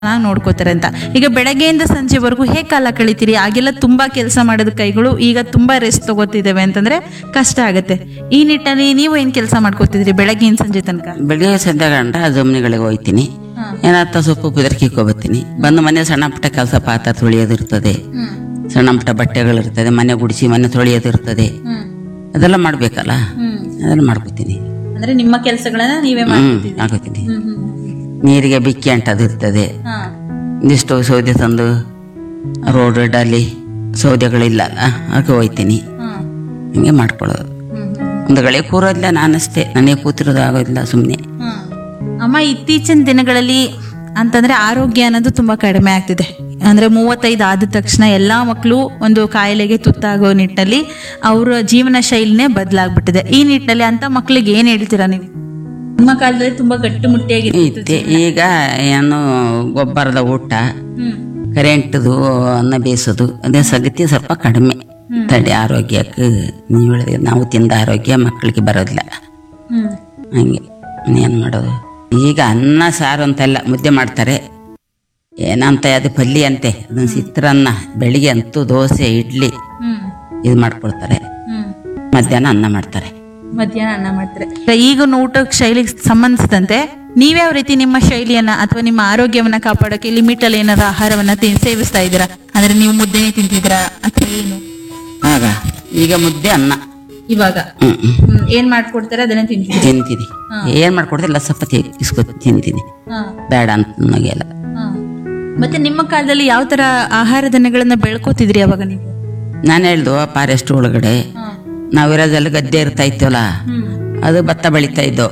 ಚೆನ್ನಾಗಿ ನೋಡ್ಕೋತಾರೆ ಅಂತ ಈಗ ಬೆಳಗ್ಗೆಯಿಂದ ಸಂಜೆವರೆಗೂ ಹೇಗೆ ಕಾಲ ಕಳಿತೀರಿ ಆಗೆಲ್ಲ ತುಂಬಾ ಕೆಲಸ ಮಾಡೋದ ಕೈಗಳು ಈಗ ತುಂಬಾ ರೆಸ್ಟ್ ತಗೋತಿದ್ದೇವೆ ಅಂತಂದ್ರೆ ಕಷ್ಟ ಆಗುತ್ತೆ ಈ ನಿಟ್ಟಲ್ಲಿ ನೀವು ಏನ್ ಕೆಲಸ ಮಾಡ್ಕೋತಿದ್ರಿ ಬೆಳಗ್ಗೆಯಿಂದ ಸಂಜೆ ತನಕ ಬೆಳಿಗ್ಗೆ ಸಂಜೆ ಗಂಟ ಜಮನಿಗಳಿಗೆ ಹೋಗ್ತೀನಿ ಏನಾಗ್ತಾ ಸೊಪ್ಪು ಬೆದರ್ಕಿಕ್ಕೊ ಬರ್ತೀನಿ ಬಂದು ಮನೆ ಸಣ್ಣ ಪುಟ್ಟ ಕೆಲಸ ಪಾತ್ರ ತೊಳೆಯೋದು ಇರ್ತದೆ ಸಣ್ಣ ಪುಟ್ಟ ಬಟ್ಟೆಗಳಿರ್ತದೆ ಮನೆ ಗುಡಿಸಿ ಮನೆ ತೊಳೆಯೋದು ಇರ್ತದೆ ಅದೆಲ್ಲ ಮಾಡ್ಬೇಕಲ್ಲ ಅದೆಲ್ಲ ಮಾಡ್ಕೋತೀನಿ ಅಂದ್ರೆ ನಿಮ್ಮ ಕೆಲಸಗಳನ್ನ ನೀವೇ ಹ್ಮ್ ಮಾಡ್ಕೋತೀನಿ ನೀರಿಗೆ ಬಿಕ್ಕಿ ಅಂಟದು ಇರ್ತದೆ ಒಂದಿಷ್ಟು ಸೌದೆ ತಂದು ರೋಡ್ ಡಾಲಿ ಸೌದೆಗಳಿಲ್ಲ ಅದಕ್ಕೆ ಹೋಯ್ತೀನಿ ಹಿಂಗೆ ಮಾಡ್ಕೊಳ್ಳೋದು ಒಂದು ಗಳಿಗೆ ಕೂರೋದಿಲ್ಲ ನಾನಷ್ಟೇ ನನಗೆ ಕೂತಿರೋದು ಆಗೋದಿಲ್ಲ ಸುಮ್ಮನೆ ಅಮ್ಮ ಇತ್ತೀಚಿನ ದಿನಗಳಲ್ಲಿ ಅಂತಂದ್ರೆ ಆರೋಗ್ಯ ಅನ್ನೋದು ತುಂಬಾ ಕಡಿಮೆ ಆಗ್ತಿದೆ ಅಂದ್ರೆ ಮೂವತ್ತೈದು ಆದ ತಕ್ಷಣ ಎಲ್ಲಾ ಮಕ್ಕಳು ಒಂದು ಕಾಯಿಲೆಗೆ ತುತ್ತಾಗೋ ನಿಟ್ಟಲ್ಲಿ ಅವರ ಜೀವನ ಶೈಲಿನೇ ಬದಲಾಗ್ಬಿಟ್ಟಿದೆ ಈ ನಿಟ್ಟಿನಲ್ಲಿ ಅಂತ ಮಕ್ಕಳಿಗೆ ಏನ್ ಹೇಳ್ತೀರಾ ನೀವು ನಿಮ್ಮ ಕಾಲದಲ್ಲಿ ತುಂಬಾ ಗಟ್ಟಿಮುಟ್ಟಿಯಾಗಿ ಇತ್ತೆ ಈಗ ಏನು ಗೊಬ್ಬರದ ಊಟ ಕರೆಂಟ್ದು ಅನ್ನ ಬೇಯಿಸೋದು ಅದೇ ಸಗತಿ ಸ್ವಲ್ಪ ಕಡಿಮೆ ತಡೆ ಆರೋಗ್ಯಕ್ಕೆ ನೀವು ಹೇಳಿದ್ರೆ ನಾವು ತಿಂದ ಆರೋಗ್ಯ ಮಕ್ಕಳಿಗೆ ಬರೋದಿಲ್ಲ ಹಂಗೆ ಏನು ಮಾಡೋದು ಈಗ ಅನ್ನ ಸಾರು ಅಂತೆಲ್ಲ ಮುದ್ದೆ ಮಾಡ್ತಾರೆ ಏನಂತ ಅದು ಪಲ್ಯ ಅಂತೆ ಅದನ್ನ ಚಿತ್ರಾನ್ನ ಬೆಳಿಗ್ಗೆ ಅಂತೂ ದೋಸೆ ಇಡ್ಲಿ ಇದು ಮಾಡ್ಕೊಡ್ತಾರೆ ಮಧ್ಯಾಹ್ನ ಅನ್ನ ಮಾಡ್ತಾರೆ ಮಧ್ಯಾಹ್ನ ಅನ್ನ ಮಾಡ್ತಾರೆ ಈಗಿನ ಊಟ ಶೈಲಿಗೆ ಸಂಬಂಧಿಸಿದಂತೆ ನೀವ್ಯಾವ ರೀತಿ ನಿಮ್ಮ ಶೈಲಿಯನ್ನ ಅಥವಾ ನಿಮ್ಮ ಆರೋಗ್ಯವನ್ನ ಕಾಪಾಡೋಕೆ ಲಿಮಿಟ್ ಅಲ್ಲಿ ಏನಾದ್ರು ಆಹಾರವನ್ನ ತಿನ್- ಸೇವಿಸ್ತಾ ಇದ್ದೀರಾ ಅಂದ್ರೆ ನೀವು ಮುದ್ದೆನೇ ತಿಂತಿದ್ದೀರಾ ಅಥವಾ ಏನು ಆಗ ಈಗ ಮುದ್ದೆ ಅನ್ನ ಇವಾಗ ಹ್ಮ್ ಹ್ಮ್. ಹ್ಮ್, ಏನ್ ಮಾಡ್ಕೊಡ್ತಾರೆ ಅದನ್ನ ತಿಂತೀವಿ ತಿಂತೀನಿ ಏನ್ ಮಾಡ್ಕೊಡ್ತಿಲ್ಲ ಸ್ವಲ್ಪ ಇಸ್ಕೊ ತಿಂತೀನಿ ಬೇಡ ಅಂತ ನಮಗೆಲ್ಲ ಮತ್ತೆ ನಿಮ್ಮ ಕಾಲದಲ್ಲಿ ಯಾವ ತರ ಆಹಾರ ಧಾನ್ಯಗಳನ್ನ ಬೆಳ್ಕೋತಿದ್ರಿ ಅವಾಗ ನೀವು ನಾನು ಹೇಳ್ದು ಫಾರೆಸ್ಟ್ ಒಳಗಡೆ ನಾವಿರೋದೆಲ್ಲ ಗದ್ದೆ ಇರ್ತಾ ಇತ್ತಲ್ಲ ಅದು ಭತ್ತ ಬೆಳೀತಾ ಇದ್ದೋ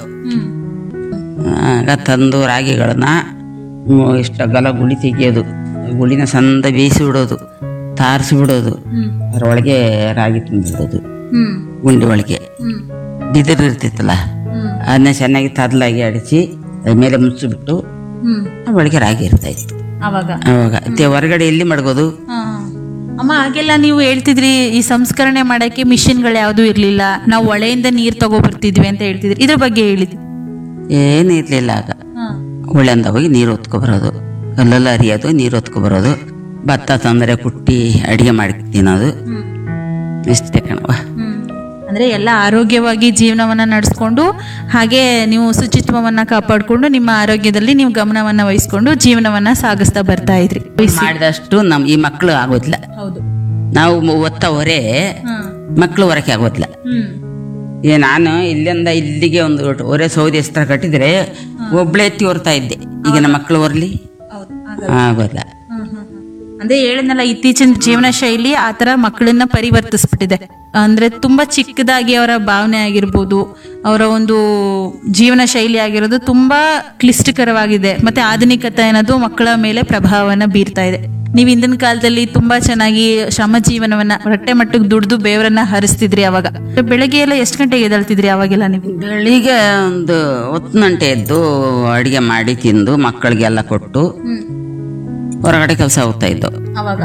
ಆಗ ತಂದು ರಾಗಿಗಳನ್ನ ಮ್, ಇಷ್ಟು ಅಗಲ ಗುಳಿ ತೆಗಿಯೋದು ಗುಳಿನ ಸಂದ ಬೇಯಿಸಿ ಬಿಡೋದು ತಾರಿಸಿ ಬಿಡೋದು ಅದರೊಳಗೆ ರಾಗಿ ತುಂಬಿಡೋದು ಗುಂಡಿ ಒಳಗೆ ಬಿದಿರು ಇರ್ತಿತ್ತಲ್ಲ ಅದನ್ನ ಚೆನ್ನಾಗಿ ತದಲಾಗಿ ಅಡಿಸಿ ಅದ್ರ ಮೇಲೆ ಮುಚ್ಚಿಬಿಟ್ಟು ಒಳಗೆ ರಾಗಿ ಇರ್ತಾ ಇತ್ತು ಅವಾಗ ಅವಾಗ ಮತ್ತೆ ಹೊರಗಡೆ ಎಲ್ಲಿ ಮಡಗೋದು ಅಮ್ಮ ಹಾಗೆಲ್ಲ ನೀವು ಹೇಳ್ತಿದ್ರಿ ಈ ಸಂಸ್ಕರಣೆ ಮಾಡಕ್ಕೆ ಮಿಷಿನ್ಗಳು ಯಾವ್ದು ಇರ್ಲಿಲ್ಲ ನಾವು ಹೊಳೆಯಿಂದ ನೀರ್ ತಗೋ ಬರ್ತಿದ್ವಿ ಅಂತ ಹೇಳ್ತಿದ್ರಿ ಇದ್ರ ಬಗ್ಗೆ ಹೇಳಿದ್ವಿ ಏನು ಇರಲಿಲ್ಲ ಆಗ ಹೊಳೆಂದ ಹೋಗಿ ನೀರು ಹೊತ್ಕೊ ಬರೋದು ಕಲ್ಲಲ್ಲಿ ಹರಿಯೋದು ನೀರು ಹೊತ್ಕೊ ಬರೋದು ಭತ್ತ ತಂದರೆ ಕುಟ್ಟಿ ಅಡಿಗೆ ಮಾಡಿ ತಿನ್ನೋದು ಇಷ್ಟೇ ಕಣವ ಅಂದ್ರೆ ಎಲ್ಲ ಆರೋಗ್ಯವಾಗಿ ಜೀವನವನ್ನ ನಡೆಸ್ಕೊಂಡು ಹಾಗೆ ನೀವು ಶುಚಿತ್ವವನ್ನ ಕಾಪಾಡ್ಕೊಂಡು ನಿಮ್ಮ ಆರೋಗ್ಯದಲ್ಲಿ ನೀವು ಗಮನವನ್ನ ವಹಿಸ್ಕೊಂಡು ಜೀವನವನ್ನ ಸಾಗಿಸ್ತಾ ಬರ್ತಾ ಇದ್ರಿ ಮಾಡಿದಷ್ಟು ನಮ್ ಈ ಮಕ್ಕಳು ಆಗೋದಿಲ್ಲ ಹೌದು ನಾವು ಒತ್ತ ಹೊರೆ ಮಕ್ಕಳು ಹೊರಕ್ಕೆ ಆಗೋದಿಲ್ಲ ಏ ನಾನು ಇಲ್ಲಿಂದ ಇಲ್ಲಿಗೆ ಒಂದು ಒರೆ ಸೌದೆ ಎಸ್ತ್ರ ಕಟ್ಟಿದ್ರೆ ಒಬ್ಳೆ ಎತ್ತಿ ಹೊರ್ತಾ ಇದ್ದೆ ಈಗ ನಮ್ಮ ಮಕ್ಕಳು ಹೊರ್ಲಿ ಆಗೋಲ್ಲ ಅಂದ್ರೆ ಹೇಳಿದ್ನಲ್ಲ ಇತ್ತೀಚಿನ ಜೀವನ ಶೈಲಿ ಆತರ ಮಕ್ಕಳನ್ನ ಪರಿವರ್ತಿಸ್ಬಿಟ್ಟಿದೆ ಅಂದ್ರೆ ತುಂಬಾ ಚಿಕ್ಕದಾಗಿ ಅವರ ಭಾವನೆ ಆಗಿರ್ಬೋದು ಅವರ ಒಂದು ಜೀವನ ಶೈಲಿ ಆಗಿರೋದು ತುಂಬಾ ಕ್ಲಿಷ್ಟಕರವಾಗಿದೆ ಮತ್ತೆ ಆಧುನಿಕತೆ ಅನ್ನೋದು ಮಕ್ಕಳ ಮೇಲೆ ಪ್ರಭಾವವನ್ನ ಬೀರ್ತಾ ಇದೆ ನೀವು ಇಂದಿನ ಕಾಲದಲ್ಲಿ ತುಂಬಾ ಚೆನ್ನಾಗಿ ಶ್ರಮ ಜೀವನವನ್ನ ಹೊಟ್ಟೆ ಮಟ್ಟಕ್ಕೆ ದುಡ್ದು ಬೇವರನ್ನ ಹರಿಸ್ತಿದ್ರಿ ಅವಾಗ ಬೆಳಗ್ಗೆ ಎಲ್ಲ ಎಷ್ಟು ಗಂಟೆಗೆ ಎದ್ದೇಳ್ತಿದ್ರಿ ಅವಾಗೆಲ್ಲ ನೀವು ಬೆಳಿಗ್ಗೆ ಒಂದು ಹೊತ್ತು ಗಂಟೆ ಎದ್ದು ಅಡಿಗೆ ಮಾಡಿ ತಿಂದು ಮಕ್ಕಳಿಗೆಲ್ಲ ಕೊಟ್ಟು ಹೊರಗಡೆ ಕೆಲಸ ಹೋಗ್ತಾ ಇದ್ದು ಅವಾಗ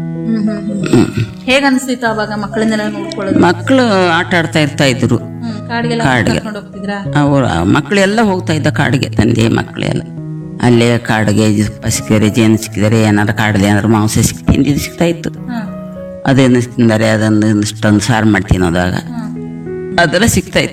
ಹೇಗ ಅನ್ಸ್ತಿತ್ತು ಅವಾಗ ಮಕ್ಕಳನ್ನೆಲ್ಲ ನೋಡ್ಕೊಳ್ಳೋದು ಮಕ್ಕಳು ಆಟ ಆಡ್ತಾ ಇರ್ತಾ ಇದ್ರು ಕಾಡಿಗೆಲ್ಲ ಕಾಡಿಗೆ. ಕರ್ಕೊಂಡು ಹೋಗ್ತಿದ್ರಾ ಅವರು ಮಕ್ಕಳೆಲ್ಲ ಹೋಗ್ತಾ ಇದ್ದ ಕಾಡಿಗೆ ತಂದೆ ಮಕ್ಕಳೆಲ್ಲ ಅಲ್ಲೇ ಕಾಡಿಗೆ ಜಪ್ಪ ಸಿಕ್ಕಿದರೆ ಜೇನು ಸಿಕ್ಕಿದರೆ ಏನಾರು ಕಾಡಲ್ಲಿ ಏನಾರು ಮಾಂಸ ಸಿಕ್ ತಿಂದಿದ್ದು ಸಿಗ್ತಾ ಇತ್ತು ಅದನ್ನು ತಿಂದರೆ ಅದನ್ನು ಇಷ್ಟೊಂದು ಸಾರು ಮಾಡಿ ತಿನ್ನೋದಾಗ ಅದೆಲ್ಲ ಸಿಗ್ತಾ ಇತ್ತು